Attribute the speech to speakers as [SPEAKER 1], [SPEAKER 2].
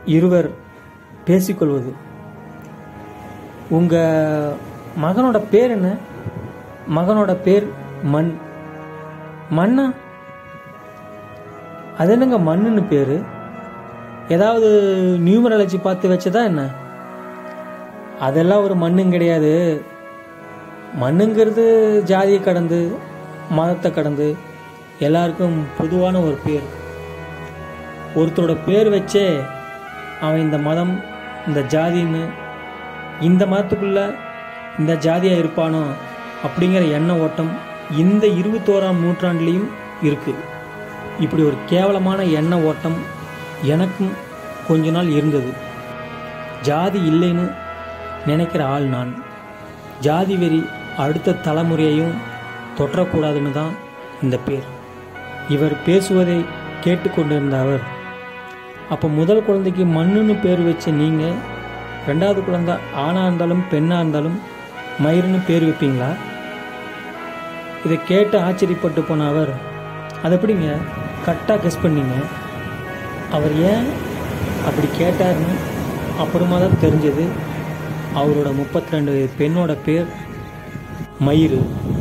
[SPEAKER 1] இருவர் பேசிக்கொள்வது உங்கள் மகனோட பேர் என்ன மகனோட பேர் மண் மண்ணா அது என்னங்க மண்ணுன்னு பேர் ஏதாவது நியூமராலஜி பார்த்து வச்சதா என்ன அதெல்லாம் ஒரு மண்ணும் கிடையாது மண்ணுங்கிறது ஜாதியை கடந்து மதத்தை கடந்து எல்லாருக்கும் பொதுவான ஒரு பேர் ஒருத்தரோட பேர் வச்சே அவன் இந்த மதம் இந்த ஜாதின்னு இந்த மதத்துக்குள்ள இந்த ஜாதியாக இருப்பானோ அப்படிங்கிற எண்ண ஓட்டம் இந்த இருபத்தோராம் நூற்றாண்டுலேயும் இருக்குது இப்படி ஒரு கேவலமான எண்ண ஓட்டம் எனக்கும் கொஞ்ச நாள் இருந்தது ஜாதி இல்லைன்னு நினைக்கிற ஆள் நான் ஜாதி வெறி அடுத்த தலைமுறையையும் தொற்றக்கூடாதுன்னு தான் இந்த பேர் இவர் பேசுவதை கேட்டுக்கொண்டிருந்த அவர் அப்போ முதல் குழந்தைக்கு மண்ணுன்னு பேர் வச்ச நீங்கள் ரெண்டாவது குழந்தை ஆணாக இருந்தாலும் பெண்ணாக இருந்தாலும் மயிருன்னு பேர் வைப்பீங்களா இதை கேட்டு ஆச்சரியப்பட்டு போன அவர் அது எப்படிங்க கரெக்டாக கெஸ் பண்ணீங்க அவர் ஏன் அப்படி கேட்டார்னு அப்புறமா தான் தெரிஞ்சது அவரோட முப்பத்தி ரெண்டு பெண்ணோட பேர் மயிறு